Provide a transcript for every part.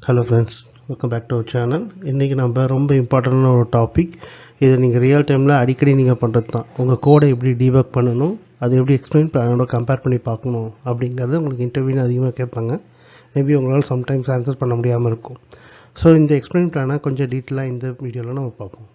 hello friends welcome back to our channel இன்றைக்கி நம்ம ரொம்ப இம்பார்ட்டண்டான ஒரு டாபிக் இதை நீங்கள் ரியல் டைமில் அடிக்கடி நீங்கள் பண்ணுறது தான் உங்கள் கோடை எப்படி டீபக் பண்ணணும் அது எப்படி எக்ஸ்பிளைன் பிளானோட கம்பேர் பண்ணி பார்க்கணும் அப்படிங்கிறது உங்களுக்கு இன்டர்வியூன்னு அதிகமாக கேட்பாங்க மேபி உங்களால் சம்டைம்ஸ் ஆன்சர் பண்ண முடியாமல் இருக்கும் ஸோ இந்த எக்ஸ்பிளைன் பிளானை கொஞ்சம் டீட்டெயிலாக இந்த வீடியோவில் நம்ம பார்ப்போம்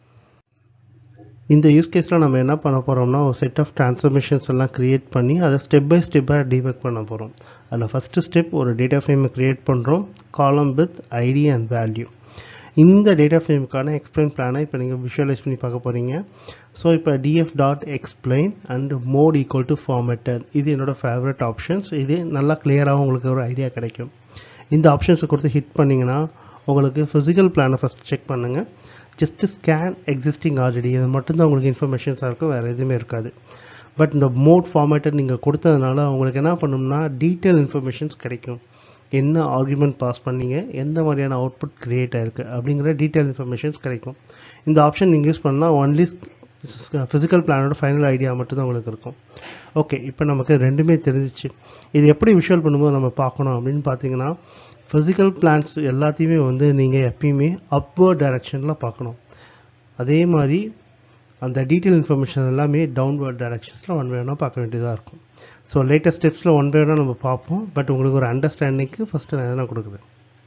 இந்த யூஸ் கேஸில் நம்ம என்ன பண்ண போகிறோம்னா ஒரு செட் ஆஃப் ட்ரான்ஸ்ஃபர்மேஷன்ஸ் எல்லாம் க்ரியேட் பண்ணி அதை ஸ்டெப் பை ஸ்டெப்பாக டீபக் பண்ண போகிறோம் அதில் ஃபஸ்ட்டு ஸ்டெப் ஒரு டேட்டா ஃப்ரேமை க்ரியேட் பண்ணுறோம் column with ID and value இந்த டேட்டா ஃப்ரேமுக்கான எக்ஸ்பிளைன் பிளானை இப்போ நீங்கள் விஷுவலைஸ் பண்ணி பார்க்க போகிறீங்க ஸோ இப்போ DF dot explain and mode equal to formatted இது என்னோட ஃபேவரட் ஆப்ஷன்ஸ் இது நல்லா கிளியராக உங்களுக்கு ஒரு ஐடியா கிடைக்கும் இந்த ஆப்ஷன்ஸை கொடுத்து ஹிட் பண்ணிங்கன்னா உங்களுக்கு ஃபிசிக்கல் பிளானை ஃபஸ்ட் செக் பண்ணுங்கள் ஜஸ்ட் ஸ்கேன் எக்ஸிஸ்டிங் ஆல்ரெடி இது மட்டும்தான் உங்களுக்கு இன்ஃபர்மேஷன்ஸாக இருக்கும் வேறு எதுவுமே இருக்காது பட் இந்த மோட் ஃபார்மேட்டட் நீங்கள் கொடுத்ததுனால உங்களுக்கு என்ன பண்ணணும்னா டீட்டெயில் இன்ஃபர்மேஷன்ஸ் கிடைக்கும் என்ன ஆர்குமெண்ட் பாஸ் பண்ணீங்க எந்த மாதிரியான அவுட்புட் க்ரியேட் ஆயிருக்கு அப்படிங்கிற டீட்டெயில் இன்ஃபர்மேஷன்ஸ் கிடைக்கும் இந்த ஆப்ஷன் நீங்கள் யூஸ் பண்ணால் ஒன்லி ஃபிசிக்கல் பிளானோட ஃபைனல் ஐடியா மட்டும்தான் உங்களுக்கு இருக்கும் ஓகே இப்போ நமக்கு ரெண்டுமே தெரிஞ்சிச்சு இது எப்படி விஷுவல் பண்ணும்போது நம்ம பார்க்கணும் அப்படின்னு பார்த்தீங்கன்னா ஃபிசிக்கல் பிளான்ஸ் எல்லாத்தையுமே வந்து நீங்கள் எப்பயுமே அப்வர்ட் டைரக்ஷனில் பார்க்கணும் அதே மாதிரி அந்த டீட்டெயில் இன்ஃபர்மேஷன் எல்லாமே டவுன்வர்ட் டைரக்ஷன்ஸில் ஒன் பை ஒன்னாக பார்க்க வேண்டியதாக இருக்கும் ஸோ லேட்டஸ்ட் ஸ்டெப்ஸில் ஒன் பை ஒன்னாக நம்ம பார்ப்போம் பட் உங்களுக்கு ஒரு அண்டர்ஸ்டாண்டிங்க்கு ஃபஸ்ட்டு நான் எதனா கொடுக்குறேன்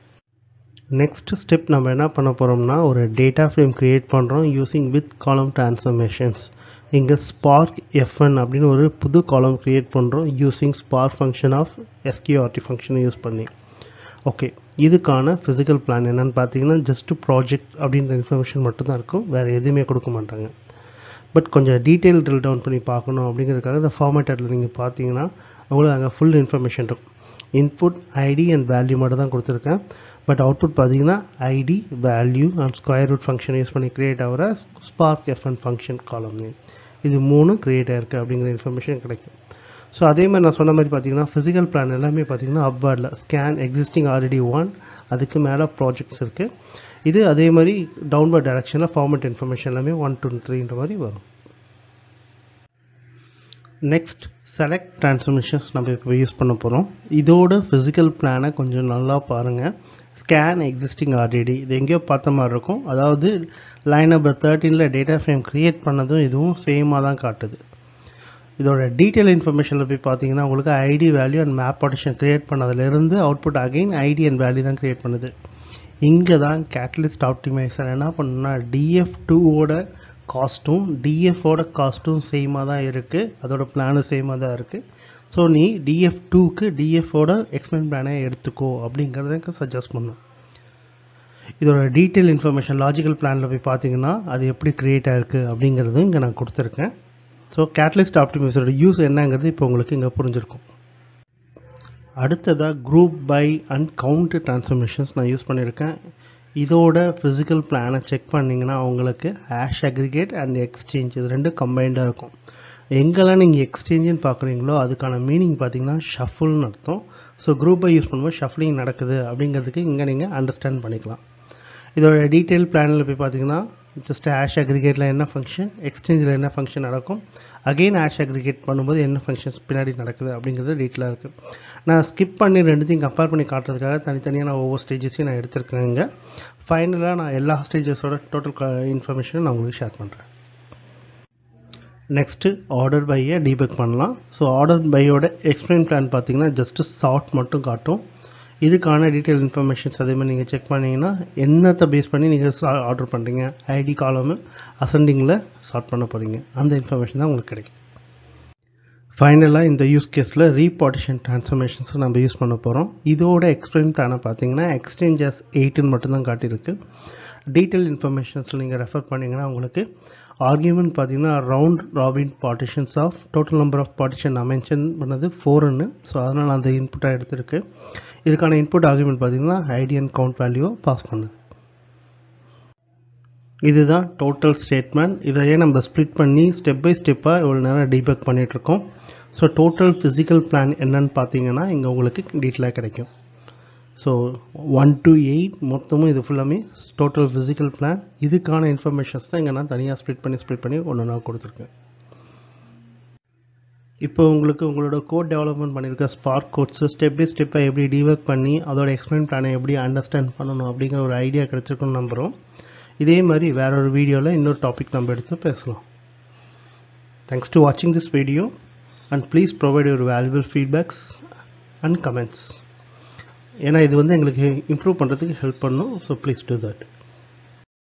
நெக்ஸ்ட் ஸ்டெப் நம்ம என்ன பண்ண போகிறோம்னா ஒரு டேட்டா ஃப்ரேம் க்ரியேட் பண்ணுறோம் யூஸிங் வித் காலம் ட்ரான்ஸ்ஃபர்மேஷன்ஸ் இங்கே ஸ்பார்க் எஃப்என் அப்படின்னு ஒரு புது காலம் க்ரியேட் பண்ணுறோம் using spark function of SQRT ஃபங்க்ஷனை யூஸ் பண்ணி ஓகே இதுக்கான ஃபிசிக்கல் பிளான் என்னென்னு பார்த்தீங்கன்னா ஜஸ்ட் ப்ராஜெக்ட் அப்படின்ற இன்ஃபர்மேஷன் மட்டும்தான் இருக்கும் வேறு எதுவுமே கொடுக்க மாட்டாங்க பட் கொஞ்சம் டீட்டெயில் ட்ரில் டவுன் பண்ணி பார்க்கணும் அப்படிங்கிறதுக்காக இந்த ஃபார்மேட்டரில் நீங்கள் பார்த்தீங்கன்னா உங்களுக்கு அங்கே ஃபுல் இன்ஃபர்மேஷன் இருக்கும் இன்புட் ஐடி அண்ட் வேல்யூ மட்டும் தான் கொடுத்துருக்கேன் பட் அவுட்புட் பார்த்தீங்கன்னா ID value and square root function use பண்ணி க்ரியேட் ஆகிற spark FN function column name இது மூணும் க்ரியேட் ஆயிருக்கு அப்படிங்கிற இன்ஃபர்மேஷன் கிடைக்கும் ஸோ அதே மாதிரி நான் சொன்ன மாதிரி பார்த்தீங்கன்னா ஃபிசிக்கல் பிளான் எல்லாமே பார்த்தீங்கன்னா அப்வார்டில் ஸ்கேன் எக்ஸிஸ்டிங் ஆல்ரெடி ஒன் அதுக்கு மேலே ப்ராஜெக்ட்ஸ் இருக்குது இது அதே மாதிரி டவுன்வர்ட் டைரக்ஷனில் ஃபார்மேட் இன்ஃபர்மேஷன் எல்லாமே ஒன் டூ த்ரீன்ற மாதிரி வரும் நெக்ஸ்ட் செலக்ட் ட்ரான்ஸ்ஃபர்மேஷன்ஸ் நம்ம இப்போ யூஸ் பண்ண போகிறோம் இதோட ஃபிசிக்கல் பிளானை கொஞ்சம் நல்லா பாருங்கள் ஸ்கேன் எக்ஸிஸ்டிங் ஆல்ரெடி இது எங்கேயோ பார்த்த மாதிரி இருக்கும் அதாவது லைன் நம்பர் தேர்ட்டீனில் டேட்டா ஃப்ரேம் க்ரியேட் பண்ணதும் இதுவும் சேமாக தான் காட்டுது இதோட டீட்டெயில் இன்ஃபர்மேஷனில் போய் பார்த்தீங்கன்னா உங்களுக்கு ID value and map partition create பண்ணதுலேருந்து output again ID and value தான் க்ரியேட் பண்ணுது இங்கே தான் கேட்டலிஸ்ட் ஆப்டிமைசர் என்ன பண்ணுன்னா டிஎஃப் டூவோட காஸ்ட்டும் டிஎஃபோட காஸ்ட்டும் சேமாக தான் இருக்குது அதோட பிளானும் சேமாக தான் இருக்குது ஸோ நீ டிஎஃப் டூக்கு டிஎஃபோட எக்ஸ்பிளைன் பிளானை எடுத்துக்கோ அப்படிங்கிறத எனக்கு சஜஸ்ட் பண்ணும் இதோட டீட்டெயில் இன்ஃபர்மேஷன் லாஜிக்கல் பிளானில் போய் பார்த்தீங்கன்னா அது எப்படி க்ரியேட் ஆயிருக்கு அப்படிங்கிறது இங்கே நான் கொடுத்துருக்கேன் ஸோ கேட்டலிஸ்ட் ஆப்டிமைசரோட யூஸ் என்னங்கிறது இப்போ உங்களுக்கு இங்கே புரிஞ்சிருக்கும் அடுத்ததாக group by and count transformations நான் யூஸ் பண்ணியிருக்கேன் இதோட ஃபிசிக்கல் பிளானை செக் பண்ணிங்கன்னா உங்களுக்கு ஹேஷ் அக்ரிகேட் அண்ட் எக்ஸ்சேஞ்ச் இது ரெண்டும் கம்பைண்டாக இருக்கும் எங்கெல்லாம் நீங்கள் எக்ஸ்சேஞ்சுன்னு பார்க்குறீங்களோ அதுக்கான மீனிங் பார்த்தீங்கன்னா ஷஃபுல்னு அர்த்தம் ஸோ குரூப்பை யூஸ் பண்ணும்போது ஷஃப்லிங் நடக்குது அப்படிங்கிறதுக்கு இங்கே நீங்கள் அண்டர்ஸ்டாண்ட் பண்ணிக்கலாம் இதோட டீட்டெயில் பிளானில் போய் பார்த்தீங்கன்னா ஜஸ்ட் ஹேஷ் அக்ரிகேட்டில் என்ன ஃபங்க்ஷன் எக்ஸ்சேஞ்சில் என்ன ஃபங்க்ஷன் நடக்கும் அகெயின் ஹேஷ் அக்ரிகேட் பண்ணும்போது என்ன ஃபங்க்ஷன்ஸ் பின்னாடி நடக்குது அப்படிங்கிறது டீட்டெயிலாக இருக்குது நான் ஸ்கிப் பண்ணி ரெண்டுத்தையும் கம்பேர் பண்ணி காட்டுறதுக்காக தனித்தனியாக நான் ஒவ்வொரு ஸ்டேஜஸையும் நான் எடுத்திருக்கேன் இங்கே ஃபைனலாக நான் எல்லா ஸ்டேஜஸோட டோட்டல் இன்ஃபர்மேஷனும் நான் உங்களுக்கு ஷேர் பண்ணுறேன் நெக்ஸ்ட்டு ஆர்டர் பையை டீபெக் பண்ணலாம் ஸோ ஆர்டர் பையோட எக்ஸ்பிளைன் பிளான் பார்த்தீங்கன்னா ஜஸ்ட்டு ஷார்ட் மட்டும் காட்டும் இதுக்கான டீட்டெயில் இன்ஃபர்மேஷன்ஸ் அதே மாதிரி நீங்கள் செக் பண்ணிங்கன்னா என்னத்தை பேஸ் பண்ணி நீங்கள் ஆர்டர் பண்ணுறீங்க ஐடி காலமு அசெண்டிங்கில் ஸ்டார்ட் பண்ண போகிறீங்க அந்த இன்ஃபர்மேஷன் தான் உங்களுக்கு கிடைக்கும் ஃபைனலாக இந்த யூஸ் கேஸில் ரீபார்ட்டிஷன் ட்ரான்ஸ்ஃபர்மேஷன்ஸ் நம்ம யூஸ் பண்ண போகிறோம் இதோட எக்ஸ்பிளைன் பிளானை பார்த்தீங்கன்னா எக்ஸ்சேஞ்சஸ் எயிட்டுன்னு மட்டும்தான் காட்டியிருக்கு டீட்டெயில் இன்ஃபர்மேஷன்ஸில் நீங்கள் ரெஃபர் பண்ணிங்கன்னா உங்களுக்கு ஆர்கியூமெண்ட் பார்த்தீங்கன்னா round robin partitions of total number of partition நான் மென்ஷன் பண்ணது ஃபோருன்னு ஸோ அதனால் அந்த இன்புட்டாக எடுத்திருக்கு இதுக்கான இன்புட் ஆர்குமெண்ட் பார்த்தீங்கன்னா ஐடி அண்ட் கவுண்ட் வேல்யூவை பாஸ் பண்ணுது இதுதான் டோட்டல் ஸ்டேட்மெண்ட் இதையே நம்ம ஸ்ப்ளிட் பண்ணி ஸ்டெப் பை ஸ்டெப்பாக இவ்வளோ நேரம் டீபேக் பண்ணிகிட்ருக்கோம் ஸோ டோட்டல் ஃபிசிக்கல் பிளான் என்னன்னு பார்த்தீங்கன்னா இங்கே உங்களுக்கு டீட்டெயிலாக கிடைக்கும் ஸோ ஒன் டு எயிட் மொத்தமும் இது ஃபுல்லாமே டோட்டல் ஃபிசிக்கல் பிளான் இதுக்கான இன்ஃபர்மேஷன்ஸ் தான் இங்கே நான் தனியாக ஸ்ப்ளிட் பண்ணி ஸ்ப்ளிட் பண்ணி ஒன்று நான் கொடுத்துருக்கேன் இப்போ உங்களுக்கு உங்களோட கோட் டெவலப்மெண்ட் பண்ணியிருக்க ஸ்பார்க் கோட்ஸு ஸ்டெப் பை ஸ்டெப்பாக எப்படி டிவர்க் பண்ணி அதோட எக்ஸ்பிளைன் பிளானை எப்படி அண்டர்ஸ்டாண்ட் பண்ணணும் அப்படிங்கிற ஒரு ஐடியா கிடச்சிருக்குன்னு நம்புகிறோம் இதே மாதிரி வேற ஒரு வீடியோவில் இன்னொரு டாபிக் நம்ம எடுத்து பேசலாம் தேங்க்ஸ் டு வாட்சிங் this video and please provide your valuable feedbacks and comments ஏன்னா இது வந்து எங்களுக்கு இம்ப்ரூவ் பண்ணுறதுக்கு ஹெல்ப் பண்ணும் ஸோ ப்ளீஸ் டூ தட்